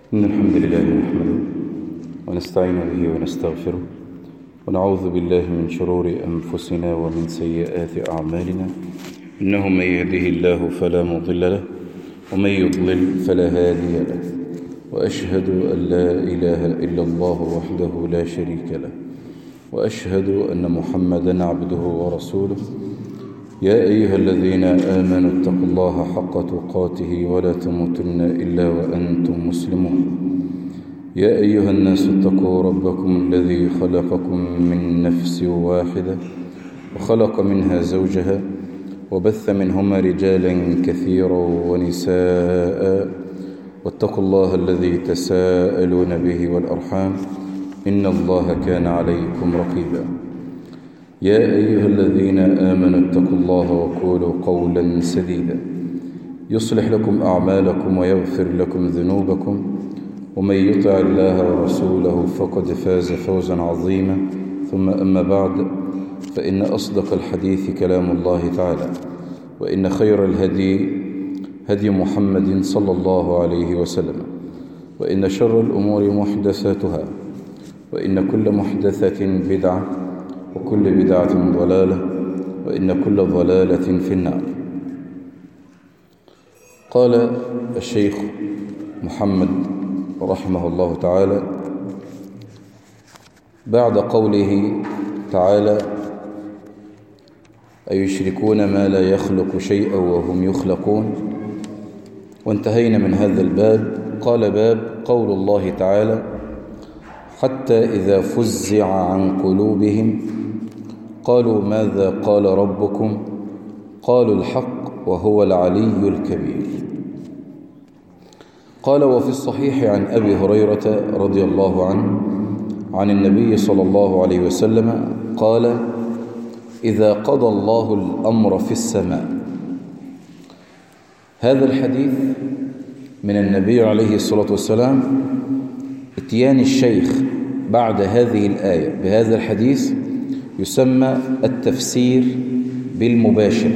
إن الحمد لله نحمده ونستعين به ونستغفره ونعوذ بالله من شرور أنفسنا ومن سيئات أعمالنا إنه من يهده الله فلا مضل له ومن يضلل فلا هادي له وأشهد أن لا إله إلا الله وحده لا شريك له وأشهد أن محمدا عبده ورسوله يا أيها الذين آمنوا اتقوا الله حق تقاته ولا تموتن إلا وأنتم مسلمون يا أيها الناس اتقوا ربكم الذي خلقكم من نفس واحدة وخلق منها زوجها وبث منهما رجالا كثيرا ونساء واتقوا الله الذي تساءلون به والأرحام إن الله كان عليكم رقيبا يا أيها الذين آمنوا اتقوا الله وقولوا قولا سديدا يصلح لكم أعمالكم ويغفر لكم ذنوبكم ومن يطع الله ورسوله فقد فاز فوزا عظيما ثم أما بعد فإن أصدق الحديث كلام الله تعالى وإن خير الهدي هدي محمد صلى الله عليه وسلم وإن شر الأمور محدثاتها وإن كل محدثة بدعة وكل بدعة ضلالة وإن كل ضلالة في النار قال الشيخ محمد رحمه الله تعالى بعد قوله تعالى أيشركون ما لا يخلق شيئا وهم يخلقون وانتهينا من هذا الباب قال باب قول الله تعالى حتى إذا فزع عن قلوبهم قالوا ماذا قال ربكم قالوا الحق وهو العلي الكبير قال وفي الصحيح عن أبي هريرة رضي الله عنه عن النبي صلى الله عليه وسلم قال إذا قضى الله الأمر في السماء هذا الحديث من النبي عليه الصلاة والسلام اتيان الشيخ بعد هذه الآية بهذا الحديث يسمى التفسير بالمباشر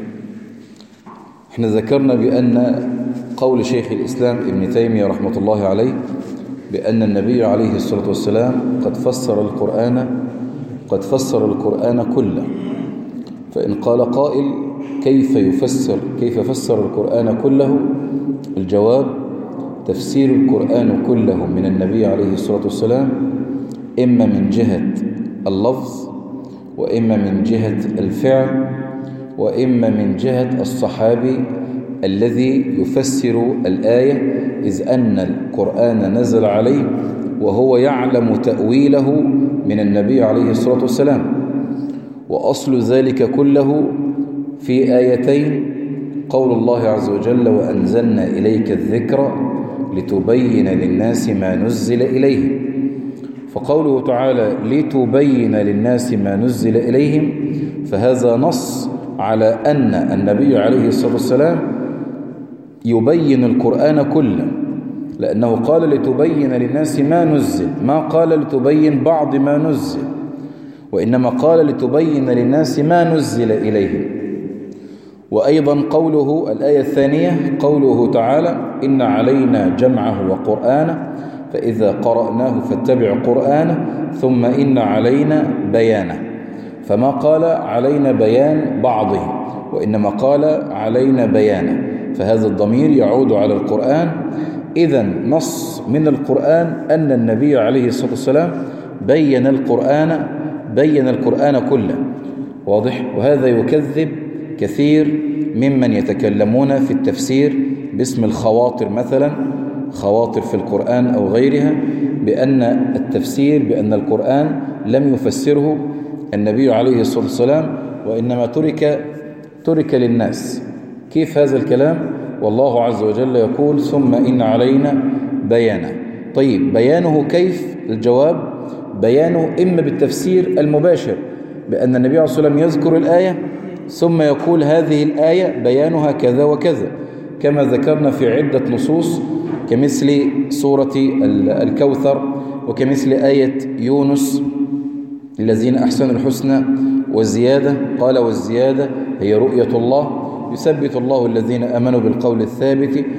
احنا ذكرنا بأن قول شيخ الإسلام ابن تيمية رحمة الله عليه بأن النبي عليه الصلاة والسلام قد فسر القرآن قد فسر القرآن كله فإن قال قائل كيف يفسر كيف فسر القرآن كله الجواب تفسير القرآن كله من النبي عليه الصلاة والسلام إما من جهة اللفظ وإما من جهة الفعل وإما من جهة الصحابي الذي يفسر الآية إذ أن القرآن نزل عليه وهو يعلم تأويله من النبي عليه الصلاة والسلام وأصل ذلك كله في آيتين قول الله عز وجل وأنزلنا إليك الذكر لتبين للناس ما نزل إليهم فقوله تعالى لتبين للناس ما نزل إليهم فهذا نص على أن النبي عليه الصلاة والسلام يبين القرآن كله لأنه قال لتبين للناس ما نزل ما قال لتبين بعض ما نزل وإنما قال لتبين للناس ما نزل إليهم وأيضا قوله الآية الثانية قوله تعالى إن علينا جمعه وقرآنه فإذا قرأناه فاتبع قرآنه ثم إن علينا بيانه فما قال علينا بيان بعضه وإنما قال علينا بيانه فهذا الضمير يعود على القرآن إذا نص من القرآن أن النبي عليه الصلاة والسلام بين القرآن بين القرآن كله واضح وهذا يكذب كثير ممن يتكلمون في التفسير باسم الخواطر مثلا خواطر في القرآن أو غيرها بأن التفسير بأن القرآن لم يفسره النبي عليه الصلاة والسلام وإنما ترك ترك للناس كيف هذا الكلام والله عز وجل يقول ثم إن علينا بيانه طيب بيانه كيف الجواب بيانه إما بالتفسير المباشر بأن النبي عليه الصلاة والسلام يذكر الآية ثم يقول هذه الآية بيانها كذا وكذا كما ذكرنا في عدة نصوص كمثل سورة الكوثر وكمثل آية يونس الذين أحسنوا الحسنى والزيادة قال والزيادة هي رؤية الله يثبت الله الذين أمنوا بالقول الثابت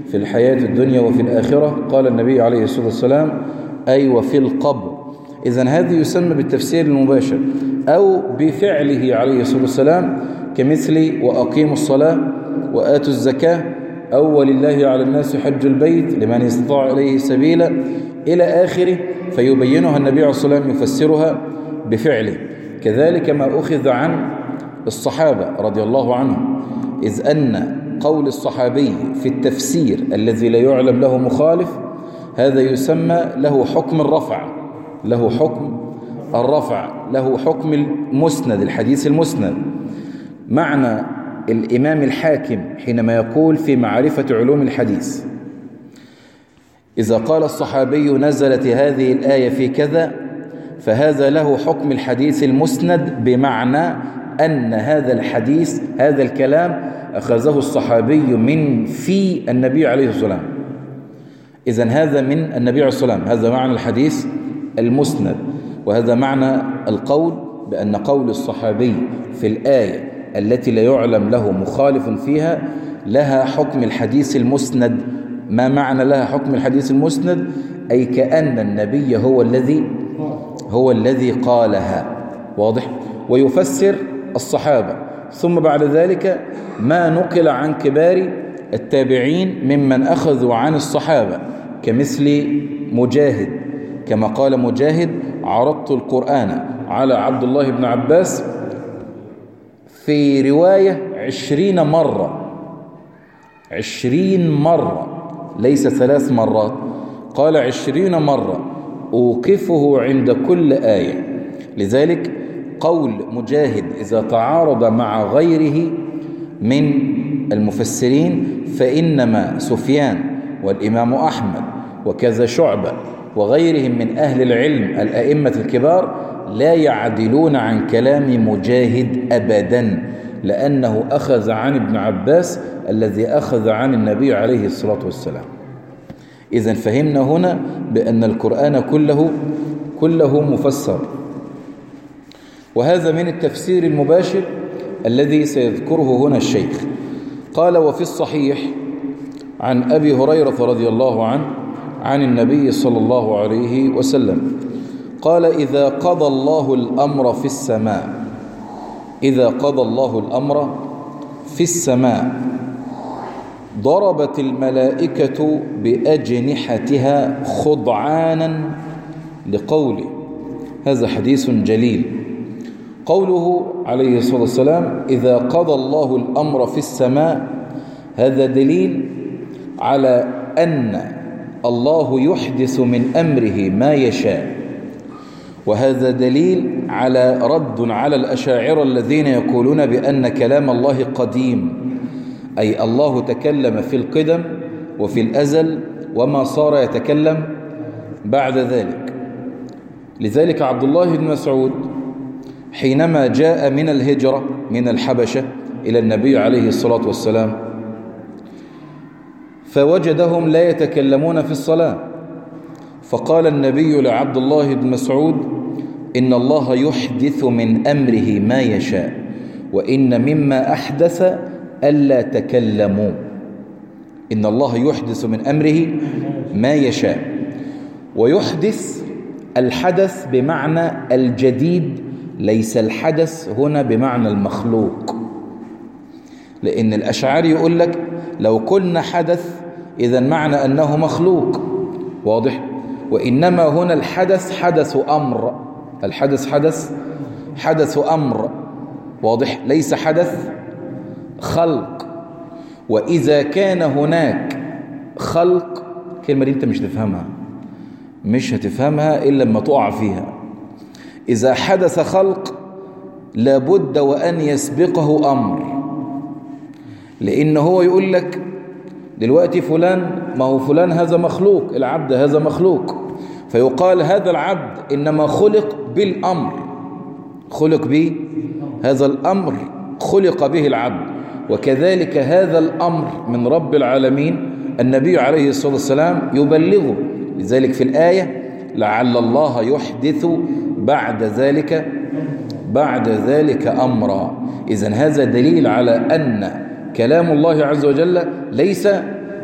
في الحياة الدنيا وفي الآخرة قال النبي عليه الصلاة والسلام أي وفي القبر إذا هذه يسمى بالتفسير المباشر أو بفعله عليه الصلاة والسلام كمثل وأقيموا الصلاة وآتوا الزكاة أو ولله على الناس حج البيت لمن استطاع إليه سبيلا إلى آخره فيبينها النبي عليه الصلاة والسلام يفسرها بفعله كذلك ما أخذ عن الصحابة رضي الله عنهم إذ أن قول الصحابي في التفسير الذي لا يعلم له مخالف هذا يسمى له حكم الرفع له حكم الرفع له حكم المسند الحديث المسند معنى الإمام الحاكم حينما يقول في معرفة علوم الحديث إذا قال الصحابي نزلت هذه الآية في كذا فهذا له حكم الحديث المسند بمعنى أن هذا الحديث هذا الكلام أخذه الصحابي من في النبي عليه الصلاة والسلام إذا هذا من النبي عليه الصلاة والسلام هذا معنى الحديث المسند وهذا معنى القول بأن قول الصحابي في الآية التي لا يعلم له مخالف فيها لها حكم الحديث المسند ما معنى لها حكم الحديث المسند أي كأن النبي هو الذي هو الذي قالها واضح ويفسر الصحابة ثم بعد ذلك ما نقل عن كبار التابعين ممن أخذوا عن الصحابة كمثل مجاهد كما قال مجاهد عرضت القرآن على عبد الله بن عباس في رواية عشرين مرة عشرين مرة ليس ثلاث مرات قال عشرين مرة أوقفه عند كل آية لذلك قول مجاهد إذا تعارض مع غيره من المفسرين فإنما سفيان والإمام أحمد وكذا شعبة وغيرهم من أهل العلم الأئمة الكبار لا يعدلون عن كلام مجاهد أبدا لأنه أخذ عن ابن عباس الذي أخذ عن النبي عليه الصلاة والسلام إذا فهمنا هنا بأن القرآن كله كله مفسر وهذا من التفسير المباشر الذي سيذكره هنا الشيخ قال وفي الصحيح عن أبي هريرة رضي الله عنه عن النبي صلى الله عليه وسلم قال إذا قضى الله الأمر في السماء إذا قضى الله الأمر في السماء ضربت الملائكة بأجنحتها خضعانا لقوله هذا حديث جليل قوله عليه الصلاة والسلام إذا قضى الله الأمر في السماء هذا دليل على أن الله يحدث من أمره ما يشاء وهذا دليل على رد على الأشاعرة الذين يقولون بأن كلام الله قديم أي الله تكلم في القدم وفي الأزل وما صار يتكلم بعد ذلك لذلك عبد الله بن مسعود حينما جاء من الهجرة من الحبشة إلى النبي عليه الصلاة والسلام فوجدهم لا يتكلمون في الصلاة فقال النبي لعبد الله بن مسعود إن الله يحدث من أمره ما يشاء وإن مما أحدث ألا تكلموا إن الله يحدث من أمره ما يشاء ويحدث الحدث بمعنى الجديد ليس الحدث هنا بمعنى المخلوق لأن الأشعري يقول لك لو قلنا حدث إذا معنى أنه مخلوق واضح وإنما هنا الحدث حدث أمر الحدث حدث حدث أمر واضح ليس حدث خلق وإذا كان هناك خلق كلمة دي أنت مش تفهمها مش هتفهمها إلا لما تقع فيها إذا حدث خلق لابد وأن يسبقه أمر لأن هو يقول لك دلوقتي فلان ما هو فلان هذا مخلوق العبد هذا مخلوق فيقال هذا العبد إنما خلق بالأمر خلق به هذا الأمر خلق به العبد وكذلك هذا الأمر من رب العالمين النبي عليه الصلاة والسلام يبلغه لذلك في الآية لعل الله يحدث بعد ذلك بعد ذلك أمرا إذا هذا دليل على أن كلام الله عز وجل ليس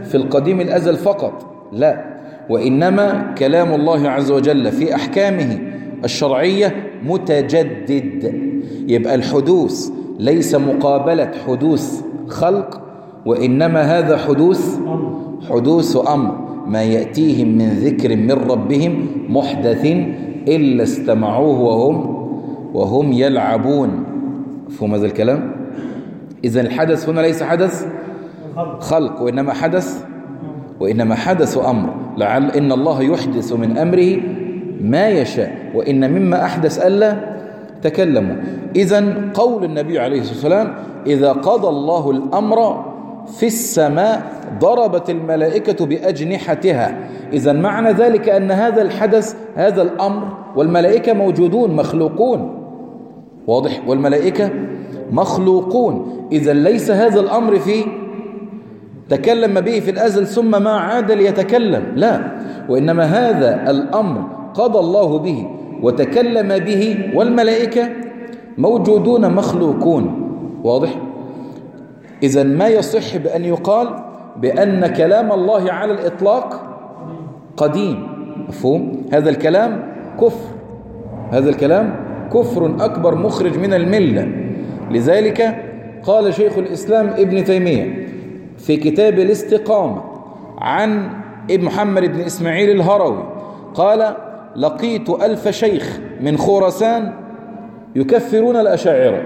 في القديم الأزل فقط لا وإنما كلام الله عز وجل في أحكامه الشرعية متجدد يبقى الحدوث ليس مقابلة حدوث خلق وإنما هذا حدوث حدوث أمر ما يأتيهم من ذكر من ربهم محدث إلا استمعوه وهم وهم يلعبون فهم هذا الكلام إذا الحدث هنا ليس حدث خلق وإنما حدث وإنما حدث أمر لعل إن الله يحدث من أمره ما يشاء وإن مما أحدث ألا تكلموا إذا قول النبي عليه الصلاة والسلام إذا قضى الله الأمر في السماء ضربت الملائكة بأجنحتها إذا معنى ذلك أن هذا الحدث هذا الأمر والملائكة موجودون مخلوقون واضح والملائكة مخلوقون إذا ليس هذا الأمر في تكلم به في الأزل ثم ما عاد ليتكلم لا وإنما هذا الأمر قضى الله به وتكلم به والملائكة موجودون مخلوقون واضح إذا ما يصح بأن يقال بأن كلام الله على الإطلاق قديم مفهوم هذا الكلام كفر هذا الكلام كفر أكبر مخرج من الملة لذلك قال شيخ الإسلام ابن تيمية في كتاب الاستقامة عن ابن محمد بن إسماعيل الهروي قال لقيت ألف شيخ من خراسان يكفرون الأشاعرة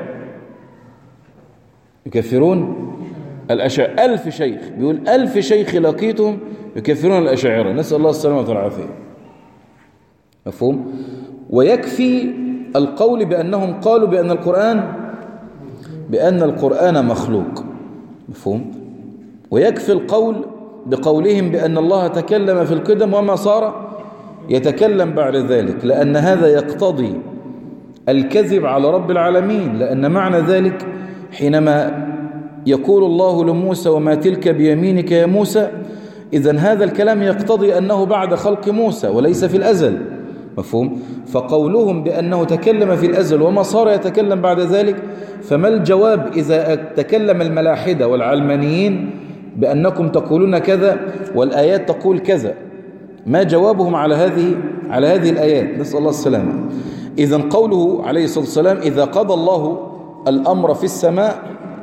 يكفرون الأشاعرة ألف شيخ بيقول ألف شيخ لقيتهم يكفرون الأشاعرة نسأل الله السلامة والعافية مفهوم ويكفي القول بأنهم قالوا بأن القرآن بأن القرآن مخلوق مفهوم ويكفي القول بقولهم بأن الله تكلم في القدم وما صار يتكلم بعد ذلك لأن هذا يقتضي الكذب على رب العالمين لأن معنى ذلك حينما يقول الله لموسى وما تلك بيمينك يا موسى إذا هذا الكلام يقتضي أنه بعد خلق موسى وليس في الأزل مفهوم فقولهم بأنه تكلم في الأزل وما صار يتكلم بعد ذلك فما الجواب إذا تكلم الملاحدة والعلمانيين بأنكم تقولون كذا والآيات تقول كذا ما جوابهم على هذه على هذه الآيات نسأل الله السلامة إذا قوله عليه الصلاة والسلام إذا قضى الله الأمر في السماء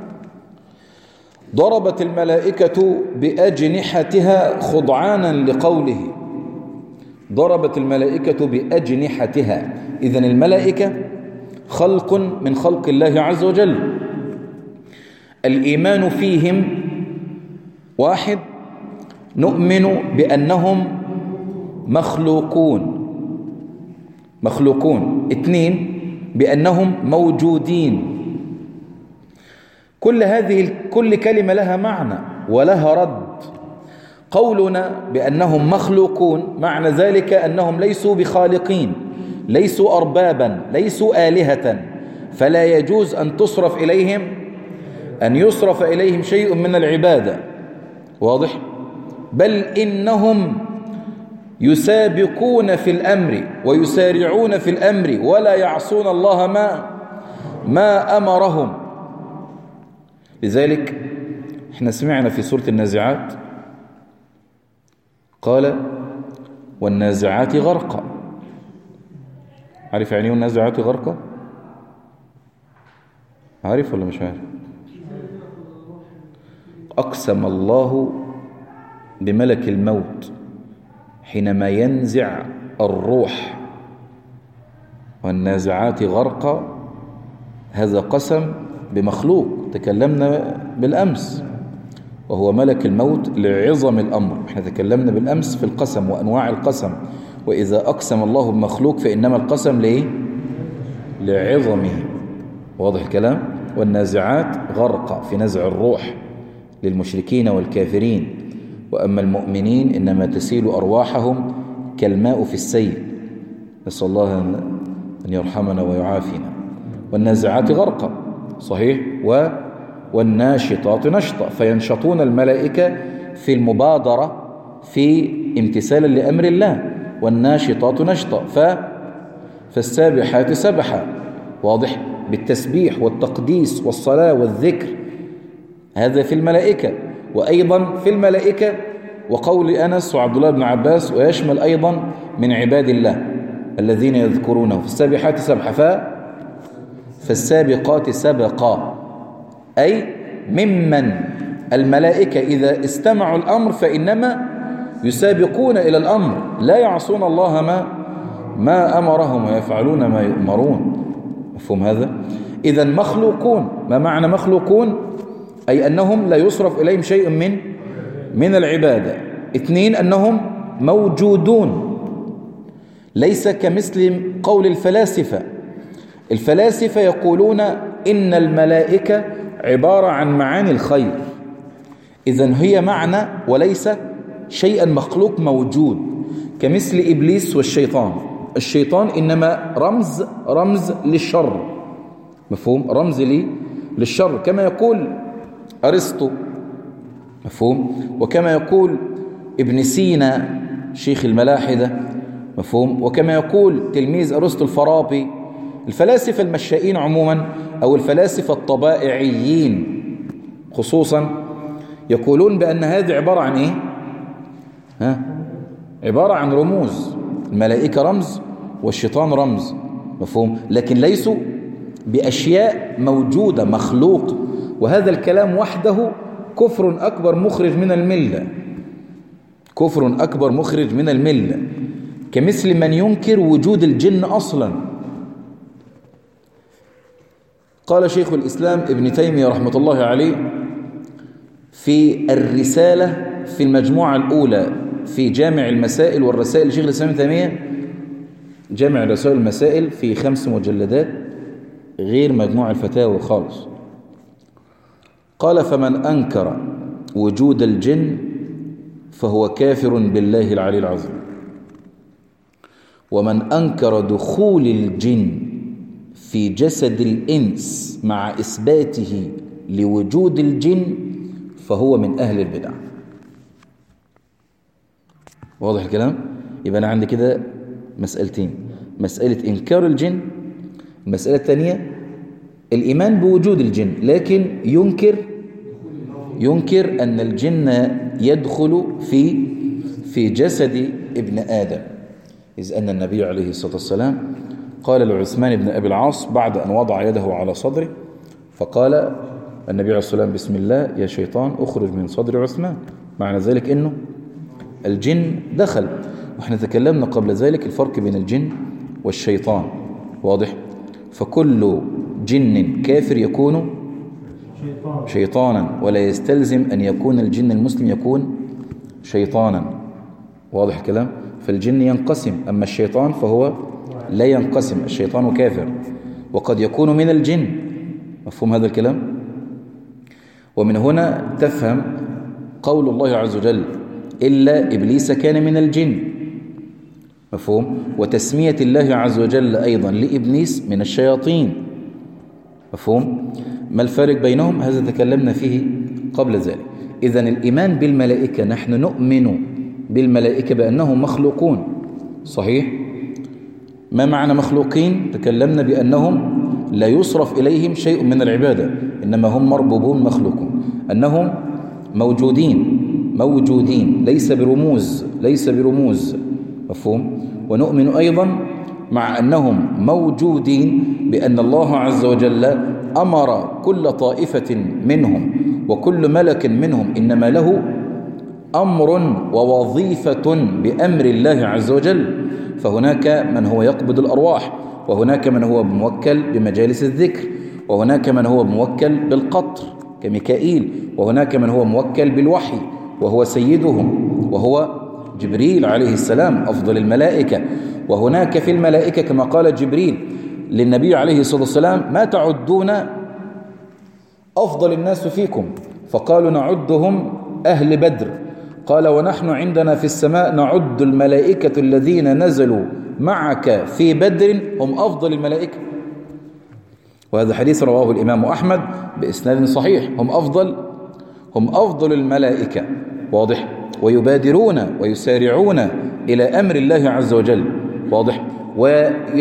ضربت الملائكة بأجنحتها خضعانا لقوله ضربت الملائكة بأجنحتها إذا الملائكة خلق من خلق الله عز وجل الإيمان فيهم واحد نؤمن بأنهم مخلوقون مخلوقون اثنين بأنهم موجودين كل هذه كل كلمة لها معنى ولها رد قولنا بأنهم مخلوقون معنى ذلك أنهم ليسوا بخالقين ليسوا أربابا ليسوا آلهة فلا يجوز أن تصرف إليهم أن يصرف إليهم شيء من العبادة واضح بل إنهم يسابقون في الأمر ويسارعون في الأمر ولا يعصون الله ما ما أمرهم لذلك احنا سمعنا في سورة النازعات قال والنازعات غرقا عارف يعني ايه النازعات غرقا عارف ولا مش عارف أقسم الله بملك الموت حينما ينزع الروح والنازعات غرقا هذا قسم بمخلوق تكلمنا بالأمس وهو ملك الموت لعظم الأمر احنا تكلمنا بالأمس في القسم وأنواع القسم وإذا أقسم الله بمخلوق فإنما القسم ليه لعظمه واضح الكلام والنازعات غرق في نزع الروح للمشركين والكافرين وأما المؤمنين إنما تسيل أرواحهم كالماء في السيل نسأل الله أن يرحمنا ويعافينا والنازعات غرقا صحيح و والناشطات نشطا فينشطون الملائكة في المبادرة في امتثالا لأمر الله والناشطات نشطا ف فالسابحات سبحا واضح بالتسبيح والتقديس والصلاة والذكر هذا في الملائكة وأيضا في الملائكة وقول أنس وعبد الله بن عباس ويشمل أيضا من عباد الله الذين يذكرونه في السابحات سبحة فاء فالسابقات سبقا أي ممن الملائكة إذا استمعوا الأمر فإنما يسابقون إلى الأمر لا يعصون الله ما ما أمرهم ويفعلون ما يؤمرون مفهوم هذا إذا مخلوقون ما معنى مخلوقون أي أنهم لا يصرف إليهم شيء من من العبادة اثنين أنهم موجودون ليس كمثل قول الفلاسفة الفلاسفة يقولون إن الملائكة عبارة عن معاني الخير إذا هي معنى وليس شيئا مخلوق موجود كمثل إبليس والشيطان الشيطان إنما رمز رمز للشر مفهوم رمز لي للشر كما يقول أرسطو مفهوم وكما يقول ابن سينا شيخ الملاحدة مفهوم وكما يقول تلميذ أرسطو الفارابي الفلاسفة المشائين عموما أو الفلاسفة الطبائعيين خصوصا يقولون بأن هذه عبارة عن إيه ها؟ عبارة عن رموز الملائكة رمز والشيطان رمز مفهوم لكن ليسوا بأشياء موجودة مخلوق وهذا الكلام وحده كفر أكبر مخرج من الملة كفر أكبر مخرج من الملة كمثل من ينكر وجود الجن أصلا قال شيخ الإسلام ابن تيمية رحمة الله عليه في الرسالة في المجموعة الأولى في جامع المسائل والرسائل شيخ الإسلام ابن تيمية جامع الرسائل والمسائل في خمس مجلدات غير مجموع الفتاوى خالص قال فمن أنكر وجود الجن فهو كافر بالله العلي العظيم ومن أنكر دخول الجن في جسد الإنس مع إثباته لوجود الجن فهو من أهل البدع واضح الكلام؟ يبقى أنا عندي كده مسألتين مسألة إنكار الجن المسألة الثانية الإيمان بوجود الجن لكن ينكر ينكر أن الجن يدخل في في جسد ابن آدم إذ أن النبي عليه الصلاة والسلام قال لعثمان بن أبي العاص بعد أن وضع يده على صدره فقال النبي عليه الصلاة والسلام بسم الله يا شيطان أخرج من صدر عثمان معنى ذلك أنه الجن دخل وإحنا تكلمنا قبل ذلك الفرق بين الجن والشيطان واضح فكل جن كافر يكون شيطانا ولا يستلزم أن يكون الجن المسلم يكون شيطانا واضح الكلام فالجن ينقسم أما الشيطان فهو لا ينقسم الشيطان كافر وقد يكون من الجن مفهوم هذا الكلام ومن هنا تفهم قول الله عز وجل إلا إبليس كان من الجن مفهوم وتسمية الله عز وجل أيضا لإبليس من الشياطين مفهوم ما الفارق بينهم هذا تكلمنا فيه قبل ذلك إذا الإيمان بالملائكة نحن نؤمن بالملائكة بأنهم مخلوقون صحيح ما معنى مخلوقين تكلمنا بأنهم لا يصرف إليهم شيء من العبادة إنما هم مربوبون مخلوقون أنهم موجودين موجودين ليس برموز ليس برموز مفهوم ونؤمن أيضا مع أنهم موجودين بأن الله عز وجل أمر كل طائفة منهم وكل ملك منهم إنما له أمر ووظيفة بأمر الله عز وجل فهناك من هو يقبض الأرواح وهناك من هو موكل بمجالس الذكر وهناك من هو موكل بالقطر كميكائيل وهناك من هو موكل بالوحي وهو سيدهم وهو جبريل عليه السلام أفضل الملائكة وهناك في الملائكة كما قال جبريل للنبي عليه الصلاة والسلام ما تعدون أفضل الناس فيكم فقالوا نعدهم أهل بدر قال ونحن عندنا في السماء نعد الملائكة الذين نزلوا معك في بدر هم أفضل الملائكة وهذا حديث رواه الإمام أحمد بإسناد صحيح هم أفضل هم أفضل الملائكة واضح ويبادرون ويسارعون إلى أمر الله عز وجل واضح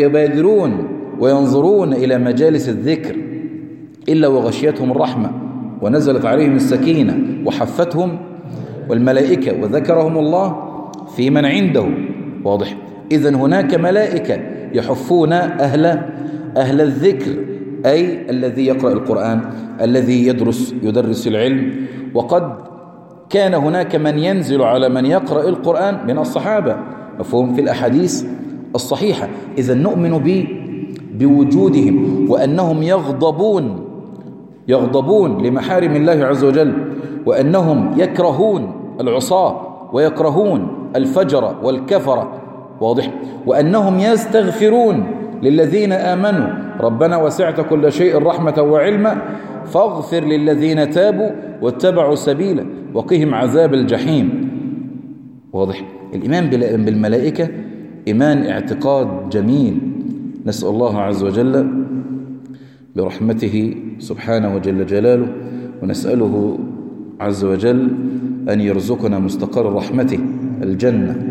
ويبادرون وينظرون إلى مجالس الذكر إلا وغشيتهم الرحمة ونزلت عليهم السكينة وحفتهم والملائكة وذكرهم الله في من عنده واضح إذا هناك ملائكة يحفون أهل أهل الذكر أي الذي يقرأ القرآن الذي يدرس يدرس العلم وقد كان هناك من ينزل على من يقرأ القرآن من الصحابة مفهوم في الأحاديث الصحيحة إذا نؤمن به بوجودهم وأنهم يغضبون يغضبون لمحارم الله عز وجل وأنهم يكرهون العصاة ويكرهون الفجر والكفر واضح وأنهم يستغفرون للذين آمنوا ربنا وسعت كل شيء رحمة وعلما فاغفر للذين تابوا واتبعوا سبيلا وقهم عذاب الجحيم واضح الإيمان بالملائكة إيمان اعتقاد جميل نسأل الله عز وجل برحمته سبحانه وجل جلاله ونسأله عز وجل أن يرزقنا مستقر رحمته الجنة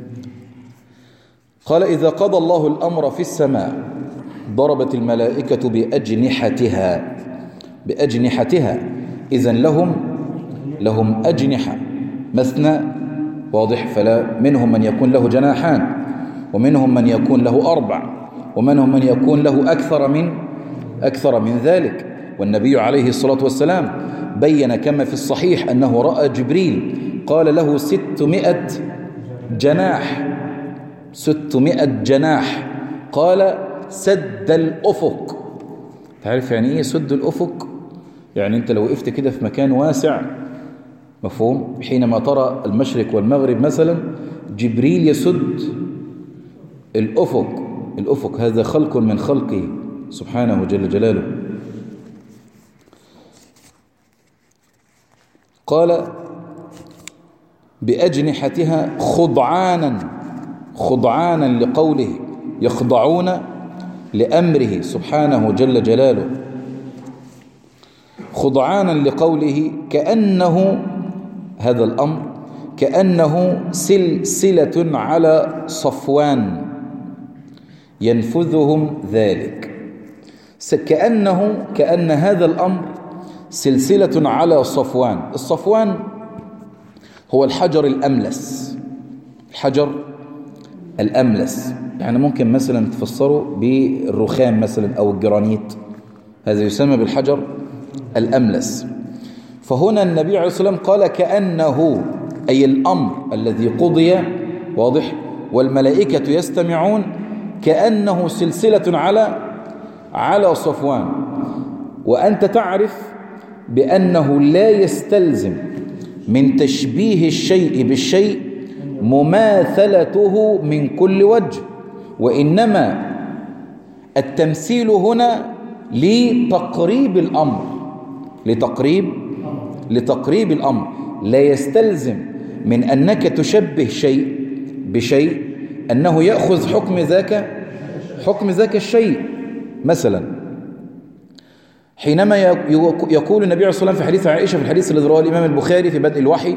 قال إذا قضى الله الأمر في السماء ضربت الملائكة بأجنحتها بأجنحتها إذن لهم لهم أجنحة مثنى واضح فلا منهم من يكون له جناحان ومنهم من يكون له أربع ومنهم من يكون له أكثر من أكثر من ذلك والنبي عليه الصلاة والسلام بين كما في الصحيح أنه رأى جبريل قال له ستمائة جناح ستمائة جناح قال سد الأفق تعرف يعني إيه سد الأفق يعني أنت لو وقفت كده في مكان واسع مفهوم حينما ترى المشرق والمغرب مثلا جبريل يسد الأفق الأفق هذا خلق من خلقه سبحانه جل جلاله قال بأجنحتها خضعانا خضعانا لقوله يخضعون لأمره سبحانه جل جلاله خضعانا لقوله كأنه هذا الأمر كأنه سلسلة على صفوان ينفذهم ذلك كأنه كأن هذا الأمر سلسلة على صفوان الصفوان هو الحجر الأملس الحجر الأملس يعني ممكن مثلا تفسره بالرخام مثلا أو الجرانيت هذا يسمى بالحجر الأملس فهنا النبي عليه الصلاة والسلام قال كأنه أي الأمر الذي قضي واضح والملائكة يستمعون كأنه سلسلة على على صفوان وأنت تعرف بأنه لا يستلزم من تشبيه الشيء بالشيء مماثلته من كل وجه وإنما التمثيل هنا لتقريب الأمر لتقريب لتقريب الأمر لا يستلزم من أنك تشبه شيء بشيء أنه يأخذ حكم ذاك حكم ذاك الشيء مثلا حينما يقول النبي عليه الصلاة والسلام في حديث عائشة في الحديث الذي رواه الإمام البخاري في بدء الوحي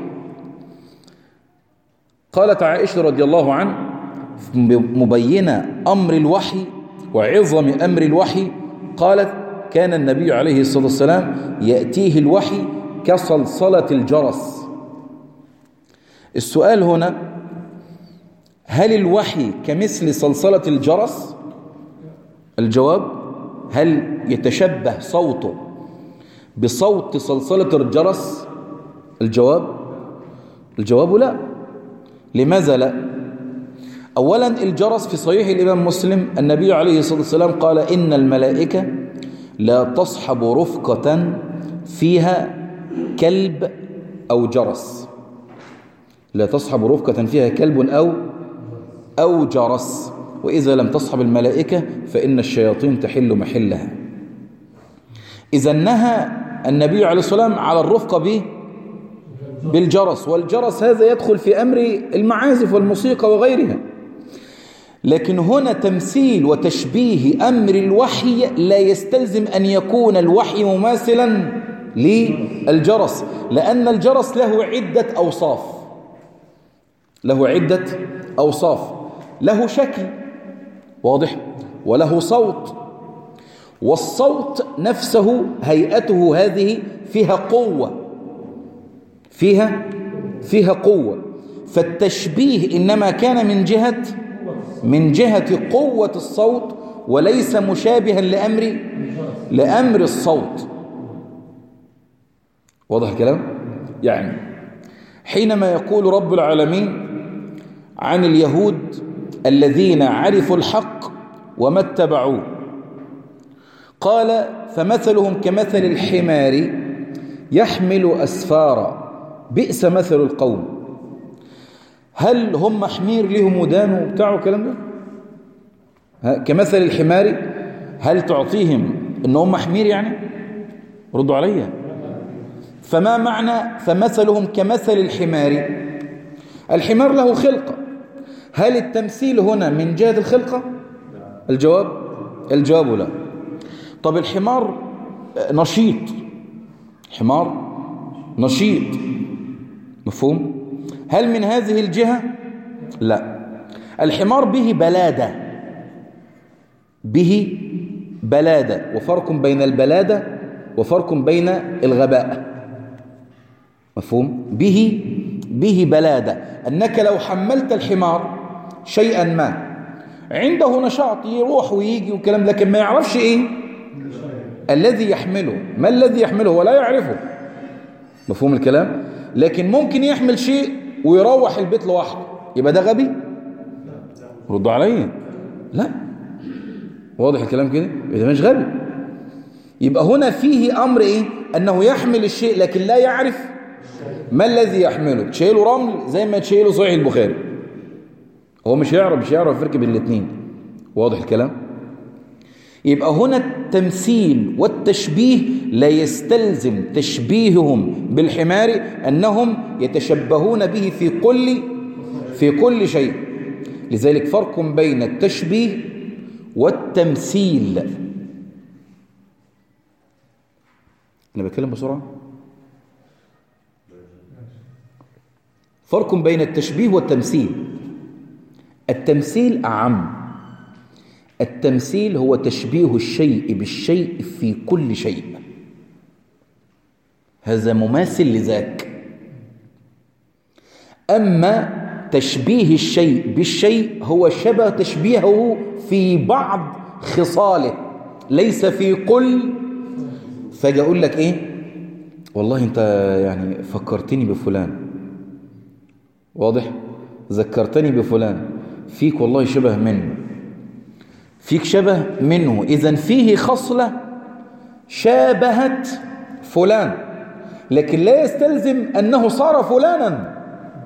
قالت عائشة رضي الله عنه مبينة أمر الوحي وعظم أمر الوحي قالت كان النبي عليه الصلاة والسلام يأتيه الوحي كصلصلة الجرس السؤال هنا هل الوحي كمثل صلصلة الجرس الجواب هل يتشبه صوته بصوت صلصلة الجرس الجواب الجواب لا لماذا لا أولا الجرس في صحيح الإمام مسلم النبي عليه الصلاة والسلام قال إن الملائكة لا تصحب رفقة فيها كلب أو جرس لا تصحب رفقة فيها كلب أو أو جرس وإذا لم تصحب الملائكة فإن الشياطين تحل محلها إذا نهى النبي عليه الصلاة والسلام على الرفقة به بالجرس والجرس هذا يدخل في أمر المعازف والموسيقى وغيرها لكن هنا تمثيل وتشبيه أمر الوحي لا يستلزم أن يكون الوحي مماثلا للجرس لأن الجرس له عدة أوصاف له عدة أوصاف له شكل واضح وله صوت والصوت نفسه هيئته هذه فيها قوة فيها فيها قوة فالتشبيه إنما كان من جهة من جهة قوة الصوت وليس مشابها لأمر لأمر الصوت واضح الكلام يعني حينما يقول رب العالمين عن اليهود الذين عرفوا الحق وما اتبعوه قال فمثلهم كمثل الحمار يحمل أسفارا بئس مثل القوم هل هم حمير لهم ودان وبتاعوا الكلام ده كمثل الحمار هل تعطيهم ان هم حمير يعني ردوا عليا فما معنى فمثلهم كمثل الحمار الحمار له خلقة هل التمثيل هنا من جهة الخلقة الجواب الجواب لا طب الحمار نشيط حمار نشيط مفهوم هل من هذه الجهة لا الحمار به بلادة به بلادة وفرق بين البلادة وفرق بين الغباء مفهوم به به بلادة أنك لو حملت الحمار شيئا ما عنده نشاط يروح ويجي وكلام لكن ما يعرفش إيه الذي يحمله ما الذي يحمله ولا يعرفه مفهوم الكلام لكن ممكن يحمل شيء ويروح البيت لوحده يبقى ده غبي ردوا عليا لا واضح الكلام كده ده مش غبي يبقى هنا فيه أمر إيه أنه يحمل الشيء لكن لا يعرف ما الذي يحمله تشيله رمل زي ما تشيله صحيح البخاري هو مش هيعرف مش هيعرف يفرق بين الاثنين واضح الكلام يبقى هنا التمثيل والتشبيه لا يستلزم تشبيههم بالحمار أنهم يتشبهون به في كل في كل شيء لذلك فرق بين التشبيه والتمثيل أنا بتكلم بسرعة فرق بين التشبيه والتمثيل التمثيل أعم التمثيل هو تشبيه الشيء بالشيء في كل شيء هذا مماثل لذاك أما تشبيه الشيء بالشيء هو شبه تشبيهه في بعض خصاله ليس في كل فاجي أقول لك إيه والله أنت يعني فكرتني بفلان واضح ذكرتني بفلان فيك والله شبه منه فيك شبه منه إذا فيه خصلة شابهت فلان لكن لا يستلزم أنه صار فلانا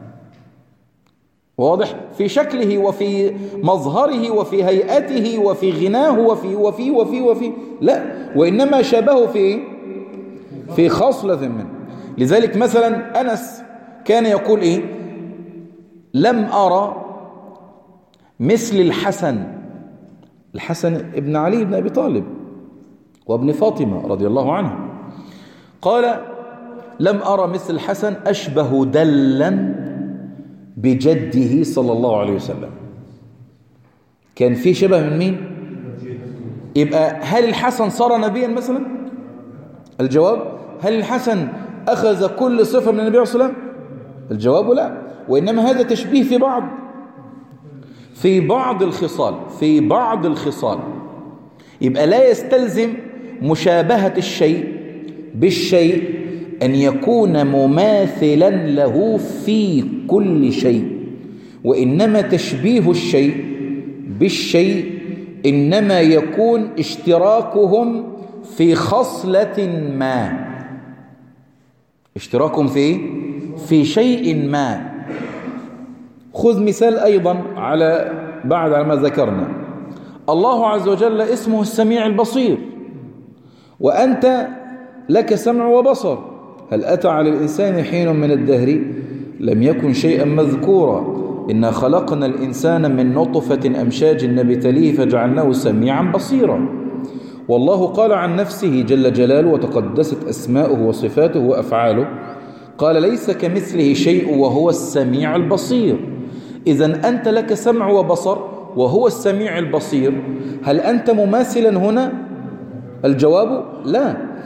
واضح في شكله وفي مظهره وفي هيئته وفي غناه وفي وفي وفي وفي لا وإنما شابهه في في خصلة منه لذلك مثلا أنس كان يقول إيه لم أرى مثل الحسن الحسن ابن علي بن أبي طالب وابن فاطمة رضي الله عنه قال لم أرى مثل الحسن أشبه دلا بجده صلى الله عليه وسلم كان في شبه من مين يبقى هل الحسن صار نبيا مثلا الجواب هل الحسن أخذ كل صفة من النبي عليه الصلاة والسلام الجواب لا وإنما هذا تشبيه في بعض في بعض الخصال في بعض الخصال يبقى لا يستلزم مشابهة الشيء بالشيء أن يكون مماثلا له في كل شيء وإنما تشبيه الشيء بالشيء إنما يكون اشتراكهم في خصلة ما اشتراكهم في ايه؟ في شيء ما خذ مثال أيضا على بعد على ما ذكرنا الله عز وجل اسمه السميع البصير وأنت لك سمع وبصر هل أتى على الإنسان حين من الدهر لم يكن شيئا مذكورا إنا خلقنا الإنسان من نطفة أمشاج نبتليه فجعلناه سميعا بصيرا والله قال عن نفسه جل جلاله وتقدست أسماؤه وصفاته وأفعاله قال ليس كمثله شيء وهو السميع البصير إذا أنت لك سمع وبصر وهو السميع البصير هل أنت مماثلا هنا؟ الجواب لا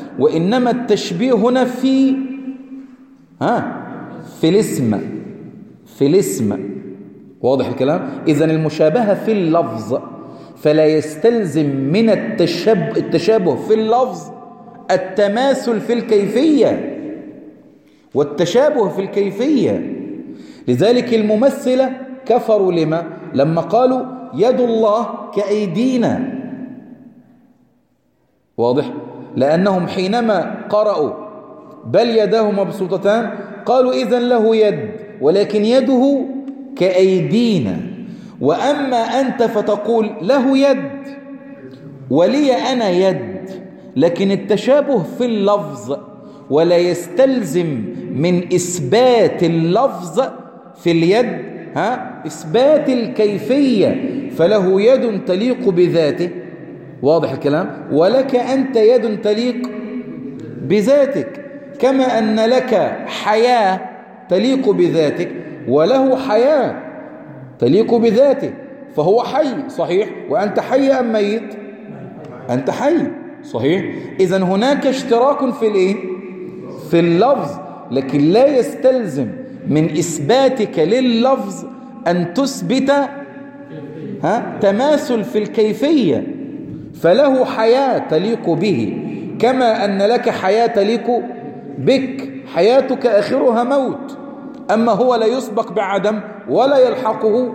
وإنما التشبيه هنا في ها في الاسم في الاسم واضح الكلام إذا المشابهة في اللفظ فلا يستلزم من التشب التشابه في اللفظ التماثل في الكيفية والتشابه في الكيفية لذلك الممثلة كفروا لما لما قالوا يد الله كأيدينا واضح لأنهم حينما قرأوا بل يداه مبسوطتان قالوا إذا له يد ولكن يده كأيدينا وأما أنت فتقول له يد ولي أنا يد لكن التشابه في اللفظ ولا يستلزم من إثبات اللفظ في اليد ها إثبات الكيفية فله يد تليق بذاته واضح الكلام ولك أنت يد تليق بذاتك كما أن لك حياة تليق بذاتك وله حياة تليق بذاته فهو حي صحيح وأنت حي أم ميت أنت حي صحيح إذا هناك اشتراك في الإيه في اللفظ لكن لا يستلزم من إثباتك لللفظ أن تثبت ها تماثل في الكيفية فله حياة تليق به كما أن لك حياة تليق بك حياتك آخرها موت أما هو لا يسبق بعدم ولا يلحقه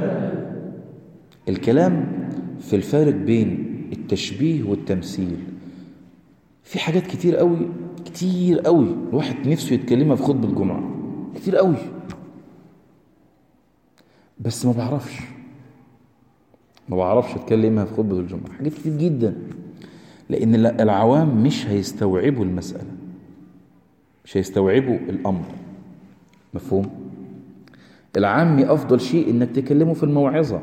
الكلام في الفارق بين التشبيه والتمثيل في حاجات كتير قوي كتير قوي الواحد نفسه يتكلمها في خطبة الجمعة كتير قوي بس ما بعرفش ما بعرفش اتكلمها في خطبة الجمعة حاجات كتير جدا لأن العوام مش هيستوعبوا المسألة مش هيستوعبوا الأمر مفهوم العامي أفضل شيء إنك تكلمه في الموعظة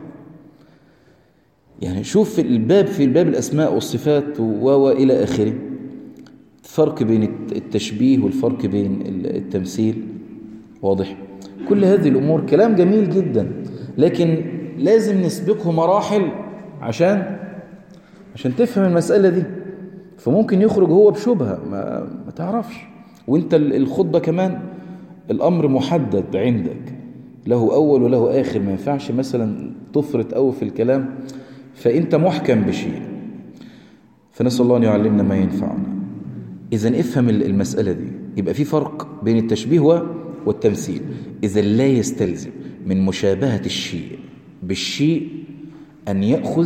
يعني شوف في الباب في الباب الأسماء والصفات و إلى آخره الفرق بين التشبيه والفرق بين التمثيل واضح كل هذه الأمور كلام جميل جدا لكن لازم نسبقه مراحل عشان عشان تفهم المسألة دي فممكن يخرج هو بشبهة ما, ما تعرفش وانت الخطبة كمان الأمر محدد عندك له أول وله آخر ما ينفعش مثلا تفرط أو في الكلام فأنت محكم بشيء فنسأل الله أن يعلمنا ما ينفعنا إذا افهم المسألة دي يبقى في فرق بين التشبيه والتمثيل إذا لا يستلزم من مشابهة الشيء بالشيء أن يأخذ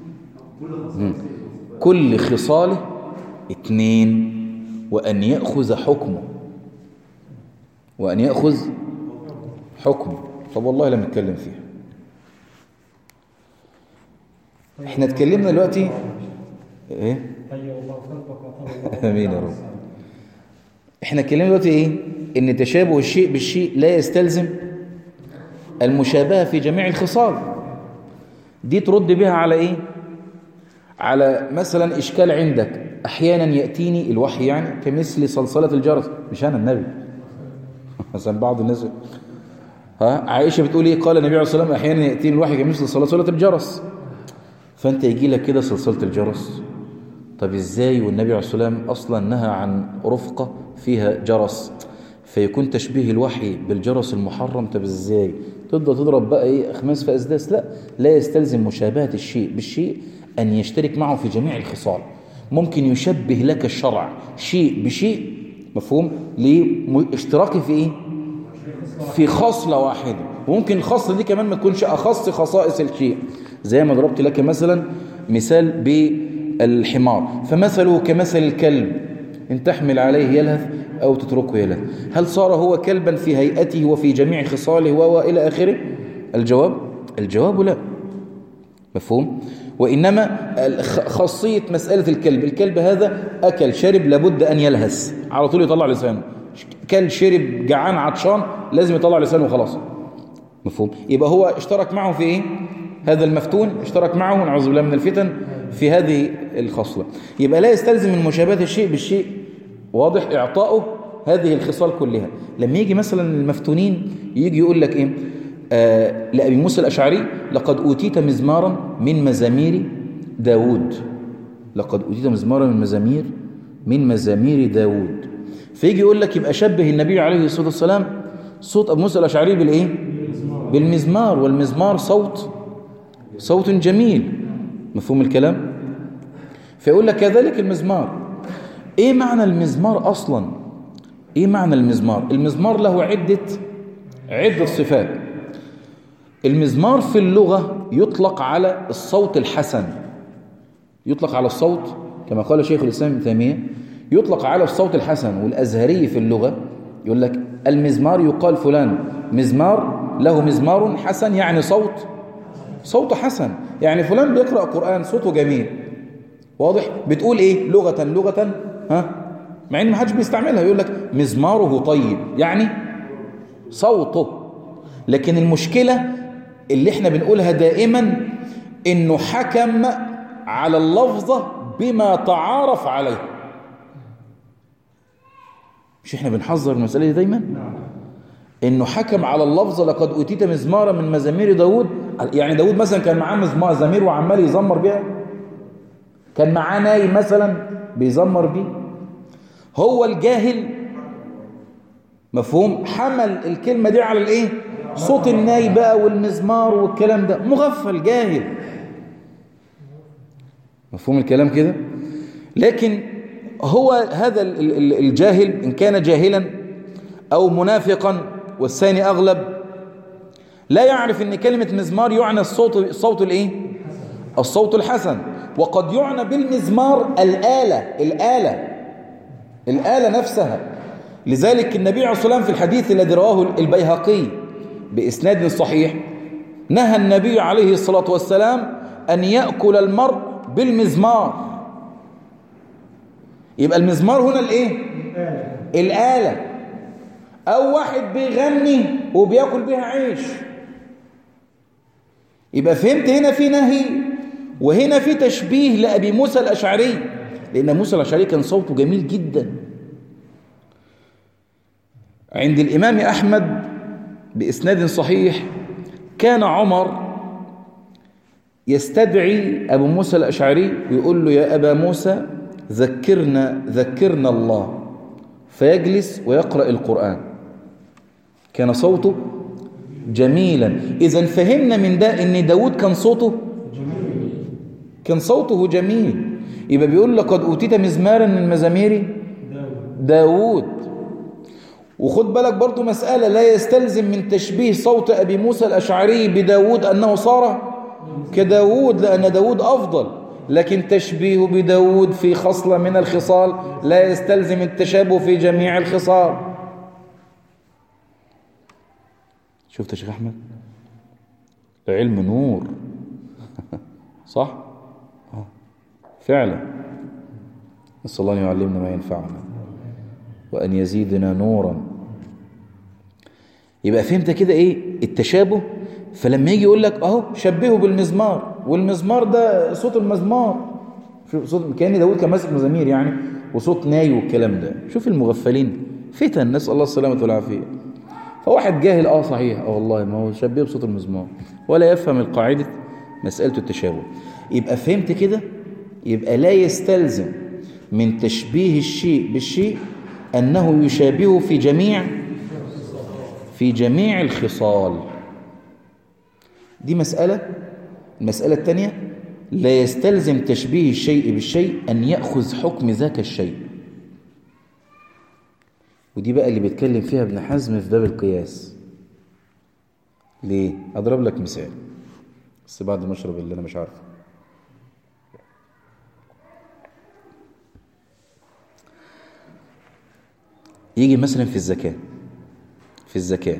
كل خصاله اثنين وأن يأخذ حكمه وأن يأخذ حكمه طب والله لم نتكلم فيها احنا اتكلمنا دلوقتي ايه امين يا رب احنا اتكلمنا دلوقتي ايه ان تشابه الشيء بالشيء لا يستلزم المشابهه في جميع الخصال دي ترد بها على ايه على مثلا اشكال عندك احيانا ياتيني الوحي يعني كمثل صلصله الجرس مش انا النبي مثلا بعض الناس ها عائشه بتقول ايه قال النبي عليه الصلاه والسلام احيانا ياتيني الوحي كمثل صلصله الجرس فانت يجي لك كده صلصله الجرس طب ازاي والنبي عليه الصلاه والسلام اصلا نهى عن رفقه فيها جرس فيكون تشبيه الوحي بالجرس المحرم طب ازاي تفضل تضرب بقى ايه اخماس في اسداس لا لا يستلزم مشابهه الشيء بالشيء ان يشترك معه في جميع الخصال ممكن يشبه لك الشرع شيء بشيء مفهوم لاشتراكه في ايه في خصله واحده وممكن الخصله دي كمان ما تكونش اخص خصائص الشيء زي ما ضربت لك مثلا مثال بالحمار فمثله كمثل الكلب إن تحمل عليه يلهث أو تتركه يلهث هل صار هو كلبا في هيئته وفي جميع خصاله وإلى آخره الجواب الجواب لا مفهوم وإنما خاصية مسألة الكلب الكلب هذا أكل شرب لابد أن يلهث على طول يطلع لسانه كل شرب جعان عطشان لازم يطلع لسانه وخلاص مفهوم يبقى هو اشترك معه في ايه هذا المفتون اشترك معه نعوذ بالله من الفتن في هذه الخصلة يبقى لا يستلزم من مشابهة الشيء بالشيء واضح إعطاؤه هذه الخصال كلها لما يجي مثلا المفتونين يجي يقول لك إيه آه لأبي موسى الأشعري لقد أوتيت مزمارا من مزامير داود لقد أوتيت مزمارا من مزامير من مزامير داود فيجي يقول لك يبقى شبه النبي عليه الصلاة والسلام صوت أبو موسى الأشعري بالإيه؟ بالمزمار والمزمار صوت صوت جميل مفهوم الكلام؟ فيقول لك كذلك المزمار إيه معنى المزمار أصلا؟ إيه معنى المزمار؟ المزمار له عدة عدة صفات المزمار في اللغة يطلق على الصوت الحسن يطلق على الصوت كما قال شيخ الإسلام ابن تيمية يطلق على الصوت الحسن والأزهري في اللغة يقول لك المزمار يقال فلان مزمار له مزمار حسن يعني صوت صوته حسن يعني فلان بيقرأ قرآن صوته جميل واضح بتقول ايه لغة لغة ها مع ان ما حدش بيستعملها يقول لك مزماره طيب يعني صوته لكن المشكلة اللي احنا بنقولها دائما انه حكم على اللفظة بما تعارف عليه مش احنا بنحذر المسألة دي دايما انه حكم على اللفظة لقد أتيت مزمارا من مزامير داود يعني داود مثلا كان معاه مزمار زمير وعمال يزمر بيها كان معاه ناي مثلا بيزمر بيه هو الجاهل مفهوم حمل الكلمة دي على الايه صوت الناي بقى والمزمار والكلام ده مغفل جاهل مفهوم الكلام كده لكن هو هذا الجاهل إن كان جاهلا أو منافقا والثاني أغلب لا يعرف أن كلمة مزمار يعنى الصوت الصوت الإيه؟ الصوت الحسن وقد يعنى بالمزمار الآلة الآلة الآلة نفسها لذلك النبي عليه الصلاة والسلام في الحديث الذي رواه البيهقي بإسناد صحيح نهى النبي عليه الصلاة والسلام أن يأكل المرء بالمزمار يبقى المزمار هنا الايه الآلة أو واحد بيغني وبياكل بيها عيش يبقى فهمت هنا في نهي وهنا في تشبيه لأبي موسى الأشعري لأن موسى الأشعري كان صوته جميل جدا عند الإمام أحمد بإسناد صحيح كان عمر يستدعي أبو موسى الأشعري ويقول له يا أبا موسى ذكرنا ذكرنا الله فيجلس ويقرأ القرآن كان صوته جميلا إذا فهمنا من ده أن داود كان صوته كان صوته جميل يبقى بيقول لقد أوتيت مزمارا من مزامير داود وخد بالك برضو مسألة لا يستلزم من تشبيه صوت أبي موسى الأشعري بداود أنه صار كداود لأن داود أفضل لكن تشبيه بداود في خصلة من الخصال لا يستلزم التشابه في جميع الخصال شفت يا شيخ أحمد العلم نور صح فعلا نسأل الله أن يعلمنا ما ينفعنا وأن يزيدنا نورا يبقى فهمت كده إيه التشابه فلما يجي يقول لك أهو شبهه بالمزمار والمزمار ده صوت المزمار شوف صوت كأن داود كان ماسك مزامير يعني وصوت ناي والكلام ده شوف المغفلين فتن نسأل الله السلامة والعافية فواحد جاهل اه صحيح اه والله ما هو شبيه بصوت المزمار ولا يفهم القاعدة مسألة التشابه يبقى فهمت كده يبقى لا يستلزم من تشبيه الشيء بالشيء أنه يشابهه في جميع في جميع الخصال دي مسألة المسألة الثانية لا يستلزم تشبيه الشيء بالشيء أن يأخذ حكم ذاك الشيء ودي بقى اللي بيتكلم فيها ابن حزم في باب القياس ليه؟ أضرب لك مثال بس بعد ما أشرب اللي أنا مش عارفه يجي مثلا في الزكاة في الزكاة